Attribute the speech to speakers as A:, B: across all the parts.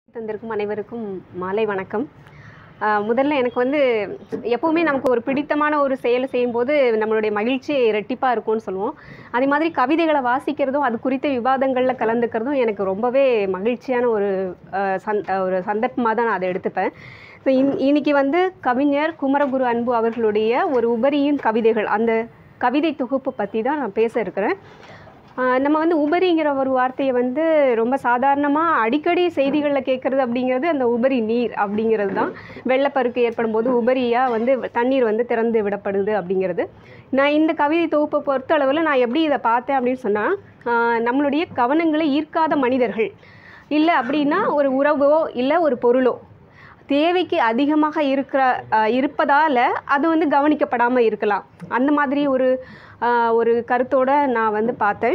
A: தந்திருக்கும் அனைவருக்கும் மாலை வணக்கம் ஆஹ் முதல்ல எனக்கு வந்து எப்போவுமே நமக்கு ஒரு பிடித்தமான ஒரு செயலை செய்யும்போது நம்மளுடைய மகிழ்ச்சி ரெட்டிப்பாக இருக்கும்னு சொல்லுவோம் அதே மாதிரி கவிதைகளை வாசிக்கிறதும் அது குறித்த விவாதங்களில் கலந்துக்கிறதும் எனக்கு ரொம்பவே மகிழ்ச்சியான ஒரு ஆஹ் சந் ஒரு சந்தர்ப்பமாக தான் நான் அதை எடுத்துப்பேன் ஸோ இன் இன்னைக்கு வந்து கவிஞர் குமரகுரு அன்பு அவர்களுடைய ஒரு உபரியின் கவிதைகள் அந்த கவிதை தொகுப்பு பற்றி தான் நான் பேச இருக்கிறேன் ஆஹ் நம்ம வந்து உபரிங்கிற ஒரு வார்த்தையை வந்து ரொம்ப சாதாரணமாக அடிக்கடி செய்திகளில் கேட்குறது அப்படிங்கிறது அந்த உபரி நீர் அப்படிங்கிறது தான் வெள்ளப்பெருக்கு ஏற்படும் போது உபரியாக வந்து தண்ணீர் வந்து திறந்து விடப்படுது அப்படிங்கிறது நான் இந்த கவிதை தொகுப்பை பொறுத்த அளவில் நான் எப்படி இதை பார்த்தேன் அப்படின்னு சொன்னால் நம்மளுடைய கவனங்களை ஈர்க்காத மனிதர்கள் இல்லை அப்படின்னா ஒரு உறவோ இல்லை ஒரு பொருளோ தேவைக்கு அதிகமாக இருக்கிற இருப்பதால் அது வந்து கவனிக்கப்படாமல் இருக்கலாம் அந்த மாதிரி ஒரு ஆஹ், ஒரு கருத்தோட நான் வந்து பார்த்தேன்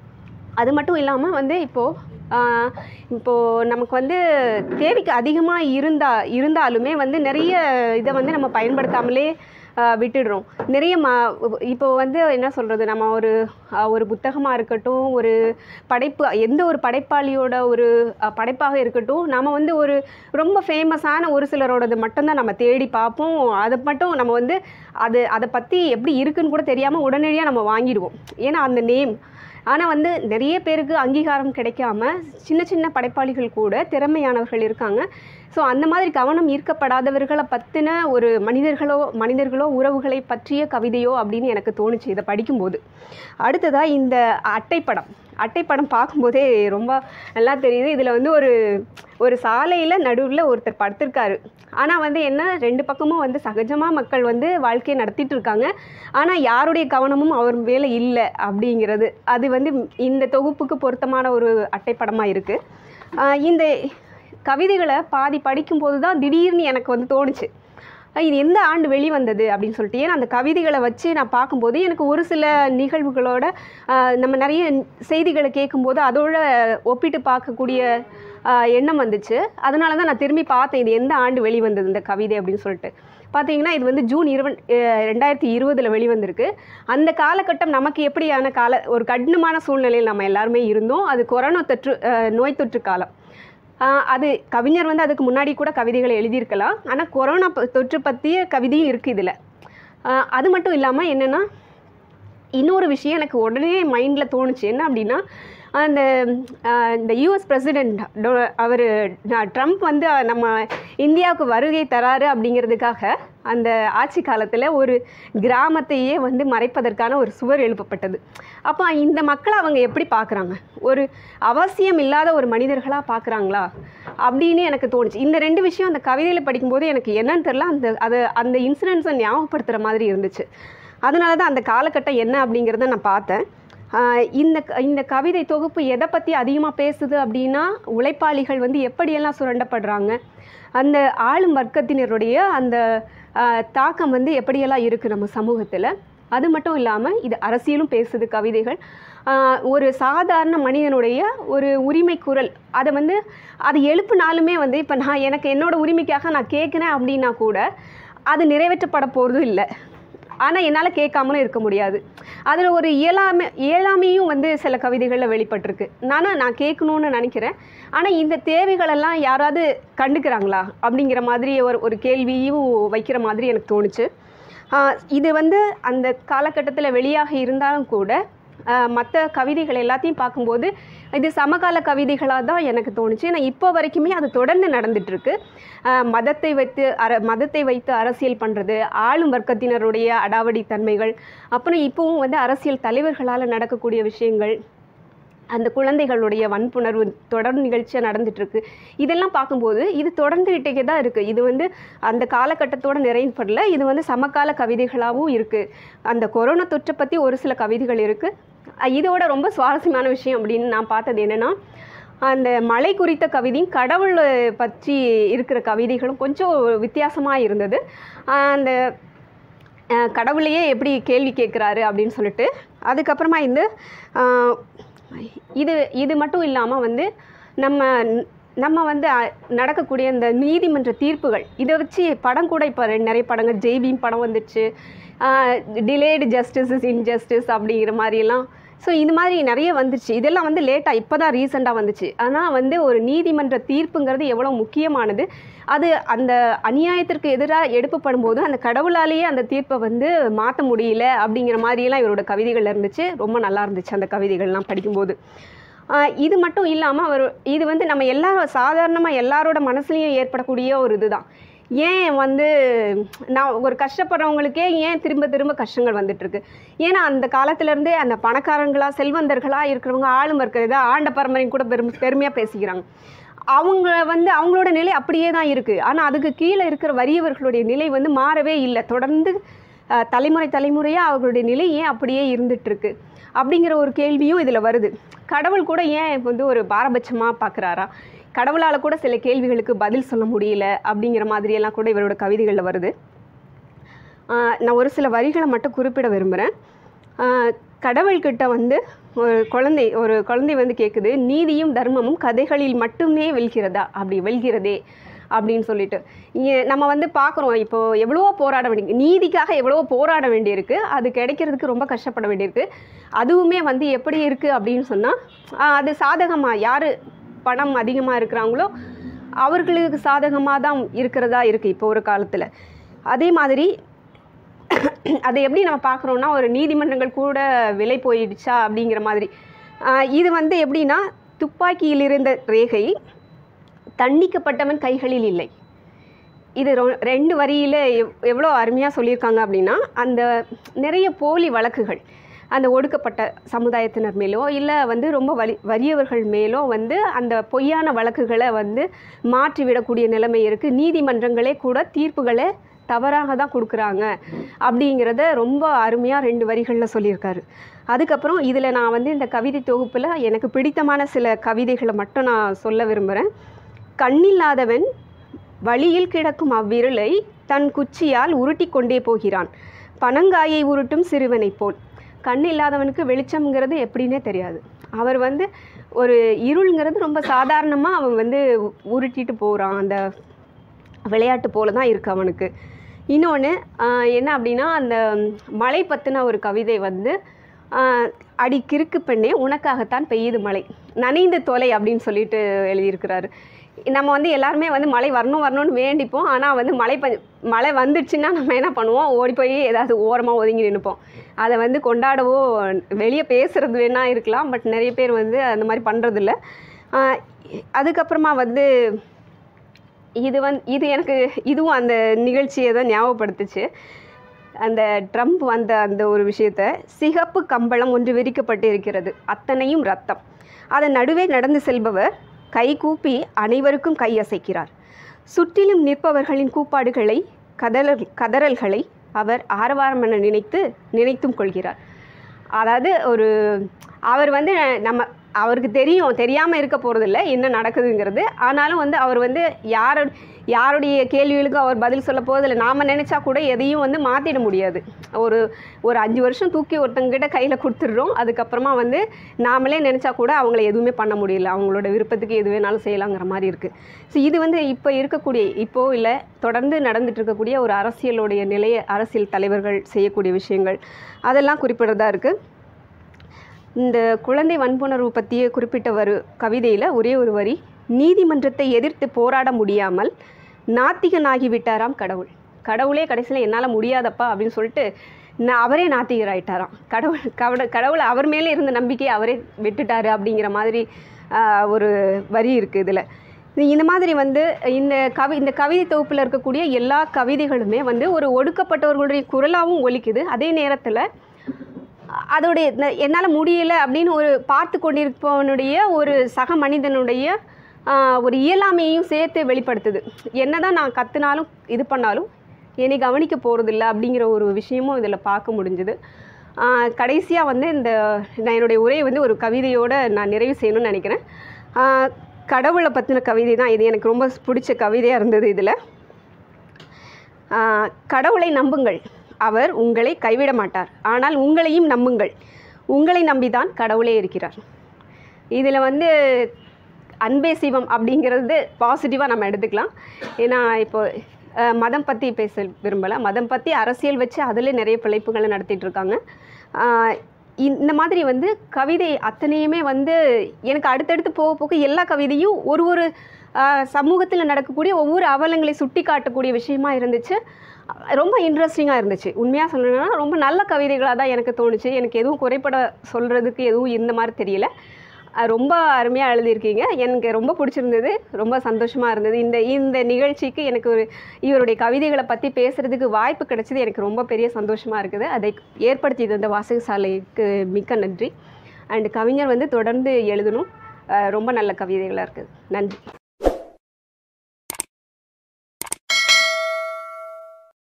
A: அது மட்டும் இல்லாமல் வந்து இப்போது இப்போது நமக்கு வந்து தேவைக்கு அதிகமாக இருந்தா இருந்தாலுமே வந்து நிறைய இதை வந்து நம்ம பயன்படுத்தாமலே ஆஹ், விட்டுடுறோம் நிறைய ம இப்போ வந்து என்ன சொல்கிறது நம்ம ஒரு ஆஹ், ஒரு புத்தகமாக இருக்கட்டும் ஒரு படைப்பு எந்த ஒரு படைப்பாளியோட ஒரு அஹ், படைப்பாக இருக்கட்டும் நம்ம வந்து ஒரு ரொம்ப ஃபேமஸான ஒரு சிலரோடது மட்டும்தான் நம்ம தேடி பார்ப்போம் அதை மட்டும் நம்ம வந்து அது அதை பற்றி எப்படி இருக்குன்னு கூட தெரியாமல் உடனடியாக நம்ம வாங்கிடுவோம் ஏன்னா அந்த நேம் ஆனால் வந்து நிறைய பேருக்கு அங்கீகாரம் கிடைக்காம சின்ன சின்ன படைப்பாளிகள் கூட திறமையானவர்கள் இருக்காங்க ஸோ அந்த மாதிரி கவனம் ஈர்க்கப்படாதவர்களை பற்றின ஒரு மனிதர்களோ மனிதர்களோ உறவுகளை பற்றிய கவிதையோ அப்படின்னு எனக்கு தோணுச்சு இதை படிக்கும்போது அடுத்ததாக இந்த அட்டைப்படம் அட்டைப்படம் பார்க்கும்போதே ரொம்ப நல்லா தெரியுது இதில் வந்து ஒரு ஒரு சாலையில் நடுவில் ஒருத்தர் படுத்திருக்காரு ஆனால் வந்து என்ன ரெண்டு பக்கமும் வந்து சகஜமாக மக்கள் வந்து வாழ்க்கையை நடத்திட்டு இருக்காங்க ஆனால் யாருடைய கவனமும் அவர் மேலே இல்லை அப்படிங்கிறது அது வந்து இந்த தொகுப்புக்கு பொருத்தமான ஒரு அட்டைப்படமாக இருக்குது இந்த கவிதைகளை பாதி படிக்கும்போது தான் திடீர்னு எனக்கு வந்து தோணுச்சு அஹ் இது எந்த ஆண்டு வெளிவந்தது அப்படின்னு சொல்லிட்டு ஏன்னா அந்த கவிதைகளை வச்சு நான் பார்க்கும்போது எனக்கு ஒரு சில நிகழ்வுகளோட ஆஹ் நம்ம நிறைய செய்திகளை கேட்கும்போது அதோட ஒப்பிட்டு பார்க்கக்கூடிய ஆஹ் எண்ணம் வந்துச்சு அதனால தான் நான் திரும்பி பார்த்தேன் இது எந்த ஆண்டு வெளிவந்தது இந்த கவிதை அப்படின்னு சொல்லிட்டு பார்த்தீங்கன்னா இது வந்து ஜூன் இருவன் அஹ் ரெண்டாயிரத்தி இருபதில் வெளிவந்திருக்கு அந்த காலகட்டம் நமக்கு எப்படியான கால ஒரு கடினமான சூழ்நிலையில் நம்ம எல்லாருமே இருந்தோம் அது கொரோனா தொற்று அஹ் நோய் தொற்று காலம் ஆஹ் அது கவிஞர் வந்து அதுக்கு முன்னாடி கூட கவிதைகளை எழுதியிருக்கலாம் ஆனால் கொரோனா ப- தொற்று பற்றிய கவிதையும் இருக்குது இதில் அது மட்டும் இல்லாமல் என்னென்னா இன்னொரு விஷயம் எனக்கு உடனே மைண்டில் தோணுச்சு என்ன அப்படின்னா அந்த ஆஹ் இந்த யூஎஸ் பிரசிடெண்ட் அவர் ட்ரம்ப் வந்து நம்ம இந்தியாவுக்கு வருகை தராரு அப்படிங்கிறதுக்காக அந்த ஆட்சி காலத்தில் ஒரு கிராமத்தையே வந்து மறைப்பதற்கான ஒரு சுவர் எழுப்பப்பட்டது அப்போ இந்த மக்களை அவங்க எப்படி பார்க்குறாங்க ஒரு அவசியம் இல்லாத ஒரு மனிதர்களாக பார்க்குறாங்களா அப்படின்னு எனக்கு தோணுச்சு இந்த ரெண்டு விஷயம் அந்த கவிதையில் படிக்கும்போது எனக்கு என்னன்னு தெரில அந்த அது அந்த இன்சிடென்ட்ஸை ஞாபகப்படுத்துகிற மாதிரி இருந்துச்சு அதனால தான் அந்த காலகட்டம் என்ன அப்படிங்கிறத நான் பார்த்தேன் ஆஹ் இந்த க- இந்த கவிதை தொகுப்பு எதை பற்றி அதிகமாக பேசுது அப்படின்னா உழைப்பாளிகள் வந்து எப்படியெல்லாம் சுரண்டப்படுறாங்க அந்த ஆளும் வர்க்கத்தினருடைய அந்த ஆஹ் தாக்கம் வந்து எப்படியெல்லாம் இருக்குது நம்ம சமூகத்தில் அது மட்டும் இல்லாமல் இது அரசியலும் பேசுது கவிதைகள் ஆஹ் ஒரு சாதாரண மனிதனுடைய ஒரு உரிமை குரல் அதை வந்து அது எழுப்புனாலுமே வந்து இப்போ நான் எனக்கு என்னோட உரிமைக்காக நான் கேட்குறேன் அப்படின்னா கூட அது நிறைவேற்றப்பட போகிறதும் இல்லை ஆனால் என்னால் கேட்காமலும் இருக்க முடியாது அதில் ஒரு இயலாமை இயலாமையும் வந்து சில கவிதைகளில் வெளிப்பட்டிருக்கு நானும் நான் கேட்கணுன்னு நினைக்கிறேன் ஆனால் இந்த தேவைகளெல்லாம் யாராவது கண்டுக்கிறாங்களா அப்படிங்கிற மாதிரி ஒரு ஒரு கேள்வியும் வைக்கிற மாதிரி எனக்கு தோணுச்சு ஆஹ் இது வந்து அந்த காலகட்டத்தில் வெளியாக இருந்தாலும் கூட மற்ற கவிதைகள் எல்லாத்தையும் பார்க்கும்போது இது சமகால கவிதைகளாக தான் எனக்கு தோணுச்சு ஏன்னா இப்போ வரைக்குமே அது தொடர்ந்து நடந்துகிட்ருக்கு மதத்தை வைத்து அர மதத்தை வைத்து அரசியல் பண்ணுறது ஆளும் வர்க்கத்தினருடைய அடாவடி தன்மைகள் அப்புறம் இப்போவும் வந்து அரசியல் தலைவர்களால் நடக்கக்கூடிய விஷயங்கள் அந்த குழந்தைகளுடைய வன்புணர்வு தொடர் நிகழ்ச்சியாக நடந்துட்டுருக்கு இதெல்லாம் பார்க்கும்போது இது தொடர்ந்துகிட்டே தான் இருக்குது இது வந்து அந்த காலகட்டத்தோடு நிறைவுபடல இது வந்து சமகால கவிதைகளாகவும் இருக்குது அந்த கொரோனா தொற்றை பற்றி ஒரு சில கவிதைகள் இருக்குது இதோட ரொம்ப சுவாரஸ்யமான விஷயம் அப்படின்னு நான் பார்த்தது என்னென்னா அந்த மலை குறித்த கவிதையும் கடவுள் பற்றி இருக்கிற கவிதைகளும் கொஞ்சம் வித்தியாசமாக இருந்தது ஆஹ் அந்த அஹ் கடவுளையே எப்படி கேள்வி கேட்குறாரு அப்படின்னு சொல்லிட்டு அதுக்கப்புறமா இந்த ஆஹ் இது இது மட்டும் இல்லாமல் வந்து நம்ம நம்ம வந்து அஹ், நடக்கக்கூடிய இந்த நீதிமன்ற தீர்ப்புகள் இதை வச்சு படம் கூட இப்போ நிறைய படங்கள் ஜெய்பீம் படம் வந்துடுச்சு டிலேடு ஜஸ்டிஸ் இஸ் இன்ஜஸ்டிஸ் அப்படிங்கிற மாதிரியெல்லாம் ஸோ இது மாதிரி நிறைய வந்துச்சு இதெல்லாம் வந்து லேட்டாக இப்போ தான் ரீசெண்டாக வந்துச்சு ஆனால் வந்து ஒரு நீதிமன்ற தீர்ப்புங்கிறது எவ்வளோ முக்கியமானது அது அந்த அநியாயத்திற்கு எதிராக எடுப்பப்படும் போது அந்த கடவுளாலேயே அந்த தீர்ப்பை வந்து மாற்ற முடியல அப்படிங்கிற மாதிரியெல்லாம் இவரோட கவிதைகள் இருந்துச்சு ரொம்ப நல்லா இருந்துச்சு அந்த கவிதைகள்லாம் படிக்கும்போது ஆஹ் இது மட்டும் இல்லாமல் அவர் இது வந்து நம்ம எல்லாரும் சாதாரணமாக எல்லாரோட மனசுலையும் ஏற்படக்கூடிய ஒரு இதுதான் ஏன் வந்து நான் ஒரு கஷ்டப்படுறவங்களுக்கே ஏன் திரும்ப திரும்ப கஷ்டங்கள் வந்துட்டுருக்கு ஏன்னா அந்த காலத்துலேருந்தே அந்த பணக்காரங்களா செல்வந்தர்களா இருக்கிறவங்க ஆளும் இருக்கிறது ஆண்ட பரம்பரையும் கூட பெரும் பெருமையாக பேசிக்கிறாங்க அவங்க வந்து அவங்களோட நிலை அப்படியே தான் இருக்குது ஆனால் அதுக்கு கீழே இருக்கிற வறியவர்களுடைய நிலை வந்து மாறவே இல்லை தொடர்ந்து அஹ், தலைமுறை தலைமுறையாக அவர்களுடைய நிலை ஏன் அப்படியே இருந்துகிட்ருக்கு அப்படிங்கிற ஒரு கேள்வியும் இதில் வருது கடவுள் கூட ஏன் வந்து ஒரு பாரபட்சமாக பார்க்குறாரா கடவுளால் கூட சில கேள்விகளுக்கு பதில் சொல்ல முடியல அப்படிங்கிற மாதிரியெல்லாம் கூட இவரோட கவிதைகளில் வருது ஆஹ் நான் ஒரு சில வரிகளை மட்டும் குறிப்பிட விரும்புகிறேன் கடவுள்கிட்ட வந்து ஒரு குழந்தை ஒரு குழந்தை வந்து கேட்குது நீதியும் தர்மமும் கதைகளில் மட்டுமே வெல்கிறதா அப்படி வெல்கிறதே அப்படின்னு சொல்லிட்டு இங்கே நம்ம வந்து பார்க்குறோம் இப்போது எவ்வளவோ போராட வேண்டிய நீதிக்காக எவ்வளவோ போராட வேண்டியிருக்கு அது கிடைக்கிறதுக்கு ரொம்ப கஷ்டப்பட வேண்டியிருக்கு அதுவுமே வந்து எப்படி இருக்குது அப்படின்னு சொன்னால் அது சாதகமாக யார் பணம் அதிகமாக இருக்கிறாங்களோ அவர்களுக்கு சாதகமாக தான் இருக்கிறதா இருக்குது இப்போ ஒரு காலத்தில் அதே மாதிரி அதை எப்படி நம்ம பார்க்குறோன்னா ஒரு நீதிமன்றங்கள் கூட விலை போயிடுச்சா அப்படிங்கிற மாதிரி ஆஹ் இது வந்து எப்படின்னா துப்பாக்கியில் இருந்த ரேகை தண்டிக்கப்பட்டவன் கைகளில் இல்லை இது ரொ ரெண்டு வரியில் எவ் எவ்வளோ அருமையாக சொல்லியிருக்காங்க அப்படின்னா அந்த நிறைய போலி வழக்குகள் அந்த ஒடுக்கப்பட்ட சமுதாயத்தினர் மேலோ இல்லை வந்து ரொம்ப வலி வறியவர்கள் மேலோ வந்து அந்த பொய்யான வழக்குகளை வந்து மாற்றி விடக்கூடிய நிலைமை இருக்குது நீதிமன்றங்களே கூட தீர்ப்புகளை தவறாக தான் கொடுக்குறாங்க அப்படிங்கிறத ரொம்ப அருமையாக ரெண்டு வரிகளில் சொல்லியிருக்காரு அதுக்கப்புறம் இதில் நான் வந்து இந்த கவிதை தொகுப்பில் எனக்கு பிடித்தமான சில கவிதைகளை மட்டும் நான் சொல்ல விரும்புகிறேன் கண்ணில்லாதவன் வழியில் கிடக்கும் அவ்விரலை தன் குச்சியால் உருட்டி கொண்டே போகிறான் பனங்காயை உருட்டும் சிறுவனைப் போல் கண் இல்லாதவனுக்கு வெளிச்சம்ங்கிறது எப்படின்னே தெரியாது அவர் வந்து ஒரு இருள்ங்கிறது ரொம்ப சாதாரணமாக அவன் வந்து உ- உருட்டிட்டு போகிறான் அந்த விளையாட்டு போல தான் இருக்கு அவனுக்கு இன்னொன்று என்ன அப்படின்னா அந்த மழை பற்றின ஒரு கவிதை வந்து ஆஹ், அடி கிறுக்கு பெண்ணே உனக்காகத்தான் பெய்யுது மழை நனைந்து தொலை அப்படின்னு சொல்லிட்டு எழுதியிருக்கிறாரு நம்ம வந்து எல்லாருமே வந்து மழை வரணும் வரணும்னு வேண்டிப்போம் ஆனால் வந்து மழை ப மழை வந்துடுச்சுன்னா நம்ம என்ன பண்ணுவோம் ஓடி போய் ஏதாவது ஓரமாக ஒதுங்கி நின்றுப்போம் அதை வந்து கொண்டாடவோ வெளியே பேசுறது வேணா இருக்கலாம் பட் நிறைய பேர் வந்து அந்த மாதிரி பண்ணுறதில்ல அதுக்கப்புறமா வந்து இது வந்து இது எனக்கு இதுவும் அந்த நிகழ்ச்சியை தான் ஞாபகப்படுத்துச்சு அந்த ட்ரம்ப் வந்த அந்த ஒரு விஷயத்த சிகப்பு கம்பளம் ஒன்று விரிக்கப்பட்டு இருக்கிறது அத்தனையும் ரத்தம் அதன் நடுவே நடந்து செல்பவர் கை கூப்பி அனைவருக்கும் கை அசைக்கிறார் சுற்றிலும் நிற்பவர்களின் கூப்பாடுகளை கதறல் கதறல்களை அவர் ஆரவாரம் என நினைத்து நினைத்தும் கொள்கிறார் அதாவது ஒரு அவர் வந்து நம்ம அவருக்கு தெரியும் தெரியாமல் இருக்க போகிறதில்ல என்ன நடக்குதுங்கிறது ஆனாலும் வந்து அவர் வந்து யாரோ யாருடைய கேள்விகளுக்கு அவர் பதில் சொல்ல போகிறதில்ல நாம் நினச்சா கூட எதையும் வந்து மாற்றிட முடியாது ஒரு ஒரு அஞ்சு வருஷம் தூக்கி ஒருத்தங்கிட்ட கையில் கொடுத்துட்றோம் அதுக்கப்புறமா வந்து நாமளே நினச்சா கூட அவங்கள எதுவுமே பண்ண முடியல அவங்களோட விருப்பத்துக்கு எது வேணாலும் செய்யலாங்கிற மாதிரி இருக்குது ஸோ இது வந்து இப்போ இருக்கக்கூடிய இப்போ இல்லை தொடர்ந்து நடந்துட்டு இருக்கக்கூடிய ஒரு அரசியலுடைய நிலைய அரசியல் தலைவர்கள் செய்யக்கூடிய விஷயங்கள் அதெல்லாம் குறிப்பிடுறதா இருக்குது இந்த குழந்தை வன்புணர்வு பற்றிய குறிப்பிட்ட வரு கவிதையில் ஒரே ஒரு வரி நீதிமன்றத்தை எதிர்த்து போராட முடியாமல் நாத்திகனாகிவிட்டாராம் கடவுள் கடவுளே கடைசியில் என்னால் முடியாதப்பா அப்படின்னு சொல்லிட்டு நான் அவரே நாத்திகர் ஆயிட்டாராம் கடவுள் கவட கடவுள் அவர் மேலே இருந்த நம்பிக்கையை அவரே விட்டுட்டாரு அப்படிங்கிற மாதிரி ஆஹ், ஒரு வரி இருக்குது இதில் இந்த மாதிரி வந்து இந்த கவி இந்த கவிதை தொகுப்பில் இருக்கக்கூடிய எல்லா கவிதைகளுமே வந்து ஒரு ஒடுக்கப்பட்டவர்களுடைய குரலாகவும் ஒலிக்குது அதே நேரத்தில் அதோடைய என்னால் முடியல அப்படின்னு ஒரு பார்த்து கொண்டிருப்பவனுடைய ஒரு சக மனிதனுடைய ஆஹ், ஒரு இயலாமையையும் சேர்த்து வெளிப்படுத்துது என்னதான் நான் கற்றுனாலும் இது பண்ணாலும் என்னை கவனிக்க போகிறதில்ல அப்படிங்கிற ஒரு விஷயமும் இதில் பார்க்க முடிஞ்சுது கடைசியாக வந்து இந்த நான் என்னுடைய உரையை வந்து ஒரு கவிதையோடு நான் நிறைவு செய்யணும்னு நினைக்கிறேன் ஆஹ், கடவுளை பற்றின கவிதை தான் இது எனக்கு ரொம்ப பிடிச்ச கவிதையாக இருந்தது இதில் ஆஹ், கடவுளை நம்புங்கள் அவர் உங்களை கைவிட மாட்டார் ஆனால் உங்களையும் நம்புங்கள் உங்களை நம்பிதான் கடவுளே இருக்கிறார் இதில் வந்து அன்பே சிவம் அப்படிங்கிறது பாசிட்டிவாக நம்ம எடுத்துக்கலாம் ஏன்னா இப்போ அஹ், மதம் பற்றி பேச விரும்பலை மதம் பற்றி அரசியல் வச்சு அதில் நிறைய பிழைப்புகளை நடத்திட்டு இருக்காங்க ஆஹ், இந்த மாதிரி வந்து கவிதை அத்தனையுமே வந்து எனக்கு அடுத்தடுத்து போக போக எல்லா கவிதையும் ஒரு ஒரு சமூகத்தில் நடக்கக்கூடிய ஒவ்வொரு அவலங்களை சுட்டி காட்டக்கூடிய விஷயமா இருந்துச்சு அஹ் ரொம்ப இன்ட்ரெஸ்டிங்காக இருந்துச்சு உண்மையாக சொல்லணும்னா ரொம்ப நல்ல கவிதைகளாக தான் எனக்கு தோணுச்சு எனக்கு எதுவும் குறைபட சொல்கிறதுக்கு எதுவும் இந்த மாதிரி தெரியல அஹ் ரொம்ப அருமையாக எழுதியிருக்கீங்க எனக்கு ரொம்ப பிடிச்சிருந்தது ரொம்ப சந்தோஷமாக இருந்தது இந்த இந்த நிகழ்ச்சிக்கு எனக்கு ஒரு இவருடைய கவிதைகளை பற்றி பேசுகிறதுக்கு வாய்ப்பு கிடைச்சது எனக்கு ரொம்ப பெரிய சந்தோஷமாக இருக்குது அதை ஏற்படுத்தி தந்த வாசகசாலைக்கு மிக்க நன்றி அண்ட் கவிஞர் வந்து தொடர்ந்து எழுதணும் அஹ் ரொம்ப நல்ல கவிதைகளாக இருக்குது நன்றி